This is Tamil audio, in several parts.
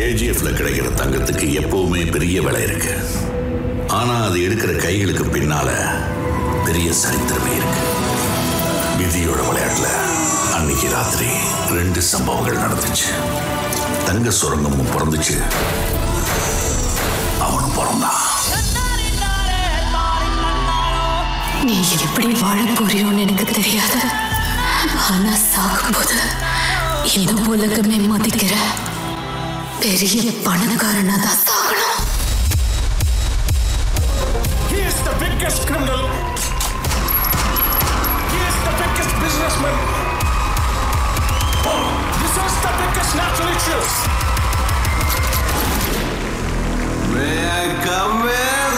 கேஜிஎஃப்ல கிடைக்கிற தங்கத்துக்கு எப்பவுமே பெரிய விலை இருக்கு ஆனா அது எடுக்கிற கைகளுக்கு பின்னால பெரிய சரித்திரமே இருக்கு விதியோட விளையாட்டுல அன்னைக்கு ராத்திரி ரெண்டு சம்பவங்கள் நடந்துச்சு தங்க சுரங்கமும் பிறந்துச்சு அவனும் பிறந்தான் நீ எப்படி வாழ போறியோன்னு எனக்கு தெரியாது ஆனா சாகும்போது இந்த உலகமே மதிக்கிற பெரிய பணக்காரனா தான் சாகணும் He is the biggest criminal. He is the biggest businessman. This is the biggest national issue. May I come in?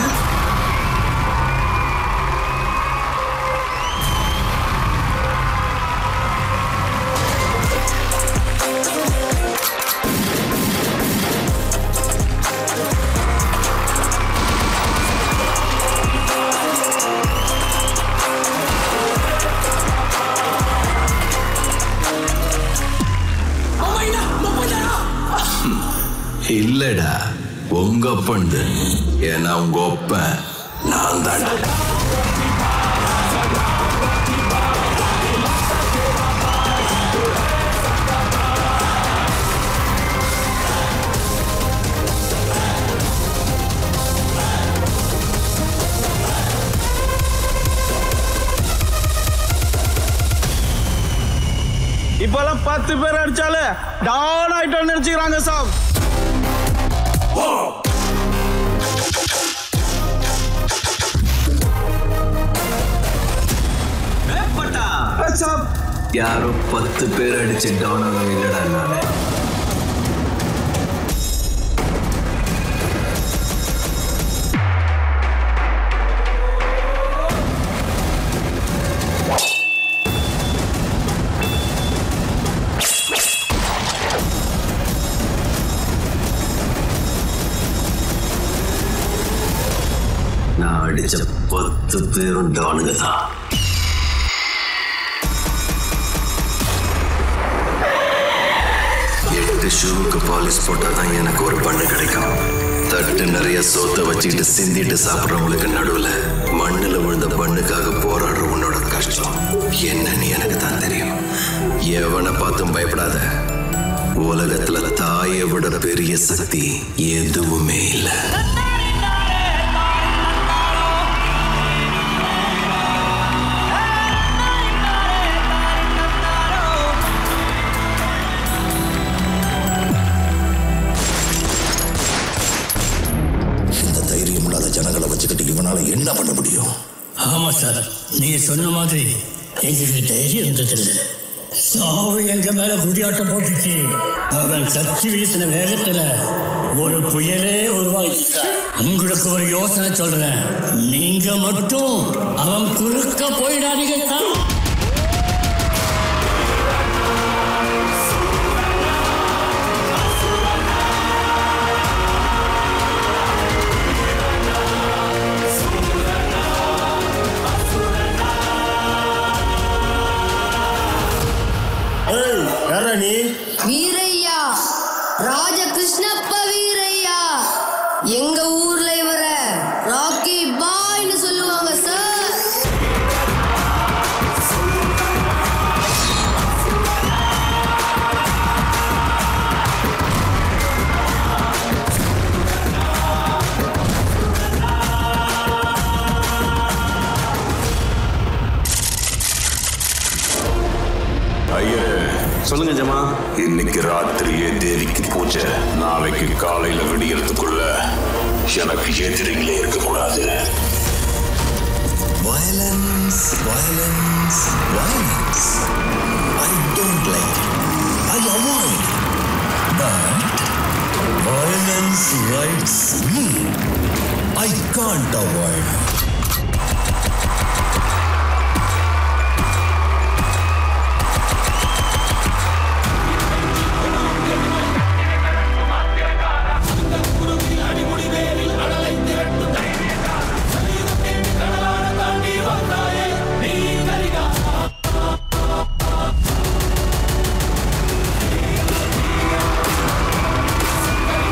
இல்லடா உங்க அப்பண்டு ஏன்னா உங்க ஒப்பன் நான் தான்டா இப்பெல்லாம் பத்து பேர் அடிச்சாலே டான் ஆயிட்டோம்னு நினைச்சுக்கிறாங்க சாப் யாரோ பத்து பேர் அடிச்சு டவுன் ஆக இல்லடா நானு நான் அடிச்ச பத்து பேரும் டானுங்க தான் எட்டு ஷூவுக்கு பாலிஷ் போட்டால் தான் எனக்கு ஒரு பண்ணு கிடைக்கும் தட்டு நிறைய சோத்தை வச்சுக்கிட்டு சிந்திட்டு சாப்பிட்றவங்களுக்கு நடுவில் மண்ணில் விழுந்த பண்ணுக்காக போராடுற உன்னோட கஷ்டம் என்னன்னு எனக்கு தான் தெரியும் எவனை பார்த்தும் பயப்படாத உலகத்துல தாயை விட பெரிய சக்தி எதுவுமே இல்லை இந்த தைரியம் இல்லாத ஜனங்களை வச்சுக்கிட்டு இவனால என்ன பண்ண முடியும் ஆமா சார் நீங்க சொன்ன மாதிரி எங்களுக்கு தைரியம் இருந்ததில்லை சாவு எங்க மேல குடியாட்டம் போட்டுச்சு அவன் கட்சி வீசின வேகத்துல ஒரு புயலே உருவாகிட்டான் உங்களுக்கு ஒரு யோசனை சொல்றேன் நீங்க மட்டும் அவன் குறுக்க போயிடாதீங்க சார் வீரையா ராஜகிருஷ்ணப்ப வீரையா எங்க ஊர்ல இவர ராக்கி பாய்னு சொல்லுவாங்க சார் ஐயரே சொல்லுங்க ஜமா இன்னைக்கு ராத்திரியே தேவிக்கு பூஜை நாளைக்கு காலையில விடியறதுக்குள்ள எனக்கு எதிரிகளே இருக்கக்கூடாது Violence, violence, violence. I don't like it. I avoid. But violence likes me. I can't avoid. Hey,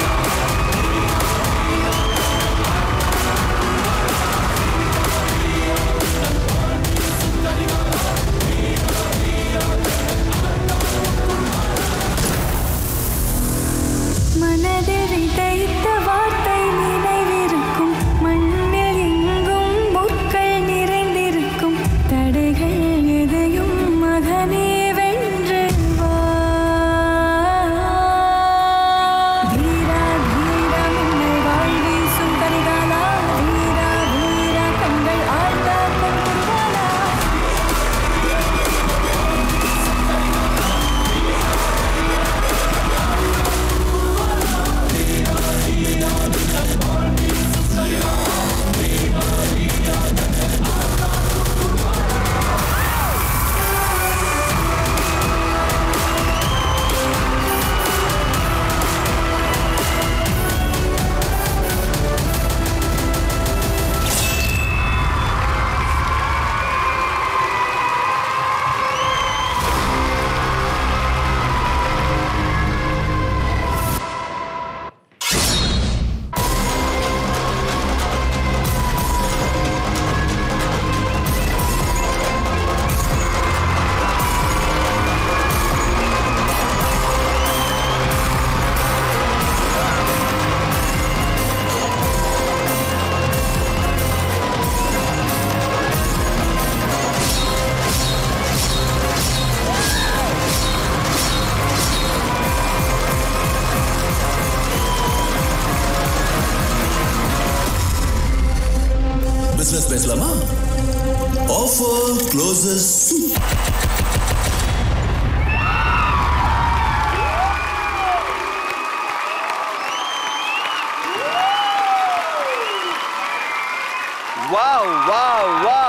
பேசலாமா offer closes wow wow wow